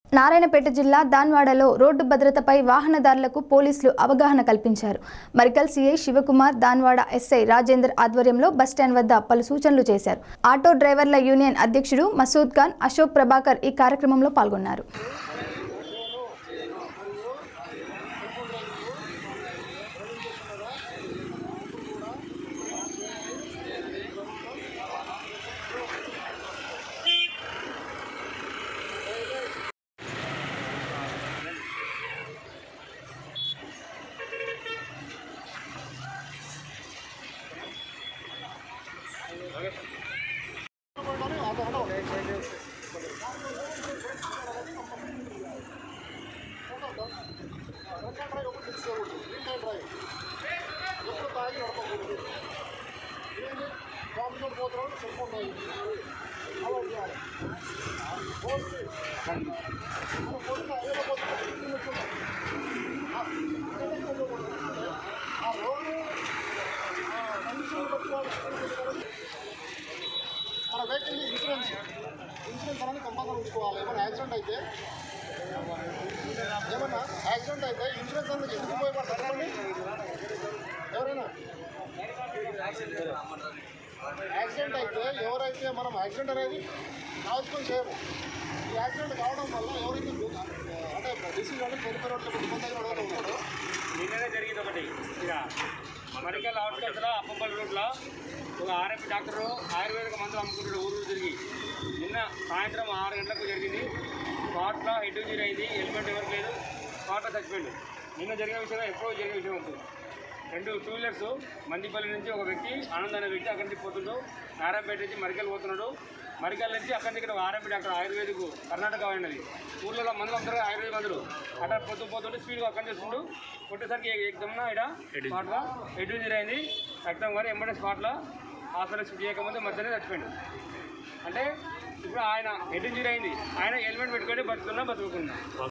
నారాయణపేట జిల్లా దాన్వాడలో రోడ్డు భద్రతపై వాహనదారులకు పోలీసులు అవగాహన కల్పించారు మరికల్ సీఐ శివకుమార్ దాన్వాడ ఎస్ఐ రాజేందర్ ఆధ్వర్యంలో బస్టాండ్ వద్ద పలు సూచనలు చేశారు ఆటో డ్రైవర్ల యూనియన్ అధ్యక్షుడు మసూద్ ఖాన్ అశోక్ ప్రభాకర్ ఈ కార్యక్రమంలో పాల్గొన్నారు మన వెహికల్ ఇన్సూరెన్స్ ఇన్సూరెన్స్ అనేది కంపల్సరీ ఉంచుకోవాలి ఏమైనా యాక్సిడెంట్ అయితే ఏమన్నా యాక్సిడెంట్ అయితే ఇన్సూరెన్స్ అనేది ఎందుకు ఉపయోగపడుతుంది చెప్పండి ఎవరైనా యాక్సిడెంట్ అయితే ఎవరైతే మనం యాక్సిడెంట్ అనేది ఆలోచన చేయము ఈ యాక్సిడెంట్ కావడం వల్ల ఎవరైతే అంటే డిసీజ్ అనేది చనిపోయిన వాళ్ళు ఇబ్బంది అయిన వాళ్ళు ఉన్నారో నిన్ననే జరిగింది ఒకటి ఇక మరికల్ అవుట్స్కట్స్లో అప్పంపల్లి రోడ్లో ఒక ఆర్ఎంపీ డాక్టరు ఆయుర్వేదిక మందులు అమ్ముకుంటాడు ఊరు తిరిగి నిన్న సాయంత్రం ఆరు గంటలకు జరిగింది స్పాట్లో హెడ్ ఇంజరీ అయింది హెల్మెట్ ఎవరికి లేదు స్పాట్లో చచ్చిపోయింది నిన్న జరిగిన విషయం ఎప్పుడో జరిగిన విషయం ఉంటుంది రెండు టూ వీలర్స్ మందిపల్లి నుంచి ఒక వ్యక్తి ఆనంద్ అనే వ్యక్తి అక్కడి నుంచి పోతుండు నారాయణపేట నుంచి మరికల్ పోతున్నాడు మరికల్ నుంచి అక్కడి నుంచి ఇక్కడ ఆర్ఎంపీ డాక్టర్ ఆయుర్వేదిక్ కర్ణాటక అయినది ఊళ్ళో మందులు అందరూ ఆయుర్వేద మందులు అట్లా పొద్దు పోతుంటే స్పీడ్గా అక్కడి చేస్తుండు కొట్టేసరికి ఎగ్జామ్న ఇక్కడ స్పాట్లో హెడ్ ఇంజరీ అయింది రక్తం కానీ ఎంబడే స్పాట్లో హాస్పిటల్ షిఫ్ట్ చేయకముందే మధ్యనే చచ్చిపోయింది అంటే ఇప్పుడు ఆయన హెడ్ ఇంజరీ అయింది ఆయన హెల్మెట్ పెట్టుకొని బతుకున్నా బతుకున్నా